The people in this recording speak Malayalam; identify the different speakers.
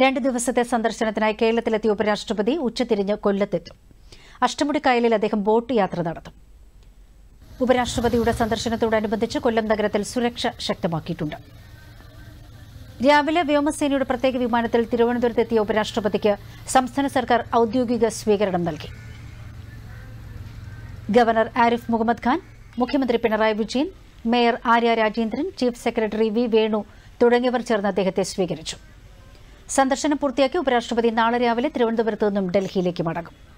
Speaker 1: രണ്ട് ദിവസത്തെ സന്ദർശനത്തിനായി കേരളത്തിലെത്തിയ ഉപരാഷ്ട്രപതി ഉച്ചതിരിഞ്ഞ് കൊല്ലത്തെത്തും അഷ്ടമുടിക്കായലിൽ അദ്ദേഹം ബോട്ട് യാത്ര നടത്തും ഉപരാഷ്ട്രപതിയുടെ സന്ദർശനത്തോടനുബന്ധിച്ച് കൊല്ലം നഗരത്തിൽ സുരക്ഷ ശക്തമാക്കിയിട്ടുണ്ട് രാവിലെ വ്യോമസേനയുടെ പ്രത്യേക വിമാനത്തിൽ തിരുവനന്തപുരത്തെത്തിയ ഉപരാഷ്ട്രപതിക്ക് സംസ്ഥാന സർക്കാർ ഔദ്യോഗിക സ്വീകരണം നൽകി ഗവർണർ ആരിഫ് മുഹമ്മദ് ഖാൻ മുഖ്യമന്ത്രി Pinarayi Vijayan mayor Arya Rajendran chief secretary V Venu തുടങ്ങിയവർ ചേർന്ന് അദ്ദേഹത്തെ സ്വീകരിച്ചു സന്ദർശനം പൂർത്തിയാക്കി ഉപരാഷ്ട്രപതി നാളെ രാവിലെ തിരുവനന്തപുരത്ത് നിന്നും ഡൽഹിയിലേക്ക് മടങ്ങും